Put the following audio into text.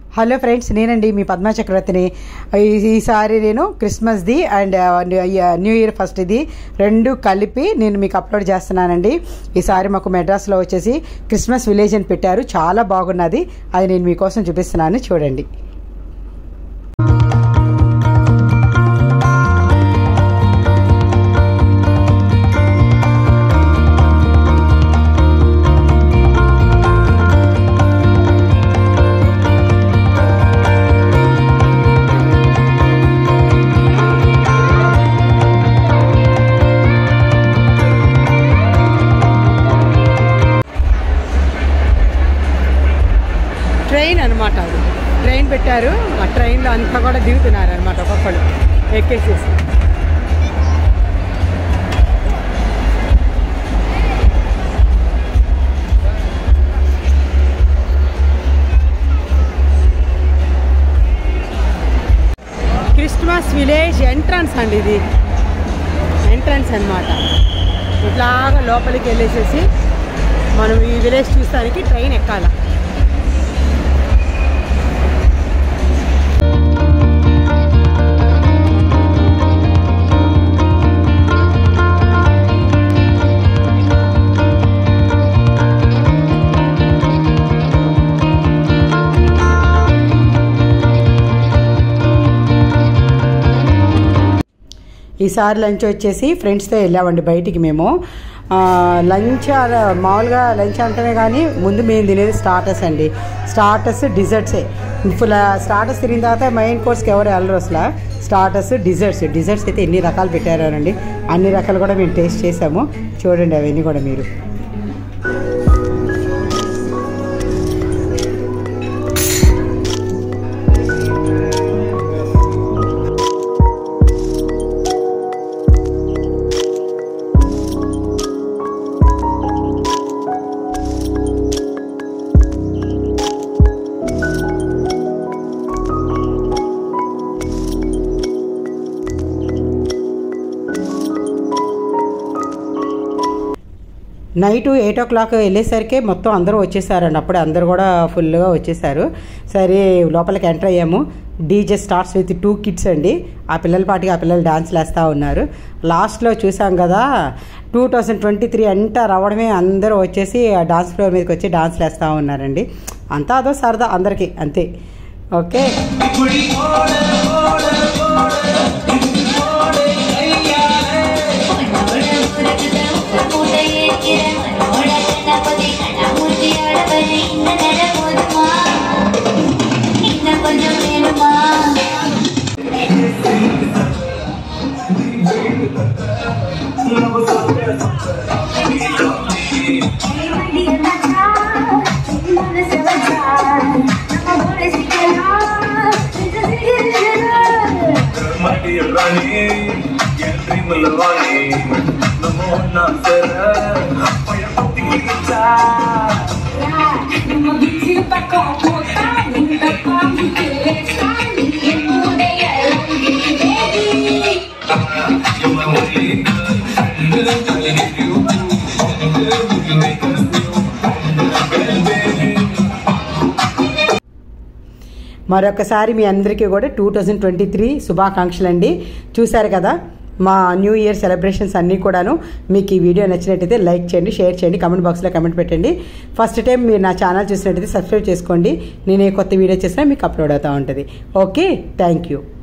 hello friends నేనండి మీ పద్మా చక్రవర్తిని ఈ- ఈసారి నేను క్రిస్మస్ది అండ్ న్యూ ఇయర్ ఫస్ట్ది రెండు కలిపి నేను మీకు అప్లోడ్ చేస్తున్నానండి ఈసారి మాకు మెడ్రాస్లో వచ్చేసి క్రిస్మస్ విలేజ్ అని పెట్టారు చాలా బాగున్నది అది నేను మీకోసం చూపిస్తున్నాను చూడండి ట్రైన్ అనమాట అది ట్రైన్ పెట్టారు ఆ ట్రైన్లో అంతా కూడా దిగుతున్నారు అనమాట ఒక్కొక్కరు ఎక్కేసేసి క్రిస్మస్ విలేజ్ ఎంట్రన్స్ అండి ఇది ఎంట్రన్స్ అన్నమాట ఇట్లాగా లోపలికి వెళ్ళేసేసి మనం ఈ విలేజ్ చూస్తానికి ట్రైన్ ఎక్కాలి ఈసారి లంచ్ వచ్చేసి ఫ్రెండ్స్తో వెళ్ళామండి బయటికి మేము ఆ, లంచ్ అలా మామూలుగా లంచ్ అంటేనే కానీ ముందు మేము తినేది స్టార్టర్స్ అండి స్టార్టర్స్ డిజర్ట్సే ఫుల్ స్టార్టర్స్ తిరిగిన తర్వాత మెయిన్ కోర్స్కి ఎవరు వెళ్ళరు అసలు స్టార్టర్స్ డిజర్ట్స్ డిజర్ట్స్ అయితే ఎన్ని రకాలు పెట్టారోనండి అన్ని రకాలు కూడా మేము టేస్ట్ చేసాము చూడండి అవన్నీ కూడా మీరు నైట్ ఎయిట్ ఓ క్లాక్ వెళ్ళేసరికి మొత్తం అందరూ వచ్చేసారండి అప్పుడే అందరూ కూడా ఫుల్గా వచ్చేసారు సరే లోపలికి ఎంటర్ అయ్యాము DJ starts with two kids అండి ఆ పిల్లల పాటికి ఆ పిల్లలు డాన్స్లు వేస్తూ ఉన్నారు లాస్ట్లో చూసాం కదా టూ థౌజండ్ ట్వంటీ త్రీ అంతా రావడమే అందరూ వచ్చేసి ఆ డాన్స్ ఫ్లోర్ మీదకి వచ్చి డాన్స్లు వేస్తూ ఉన్నారండి అంతా అదో సరదా అందరికీ అంతే ఓకే కొంచెం నేనుమా మడియరాని ఎంట్రీములవాణి నమో నా సర పయపతికిచ్చా మరొకసారి మీ అందరికీ కూడా టూ థౌజండ్ ట్వంటీ త్రీ శుభాకాంక్షలు అండి చూశారు కదా మా న్యూ ఇయర్ సెలబ్రేషన్స్ అన్నీ కూడాను మీకు ఈ వీడియో నచ్చినట్టయితే లైక్ చేయండి షేర్ చేయండి కమెంట్ బాక్స్లో కమెంట్ పెట్టండి ఫస్ట్ టైం మీరు నా ఛానల్ చూసినట్టయితే సబ్స్క్రైబ్ చేసుకోండి నేను ఏ కొత్త వీడియో చేసినా మీకు అప్లోడ్ అవుతూ ఉంటుంది ఓకే థ్యాంక్ యూ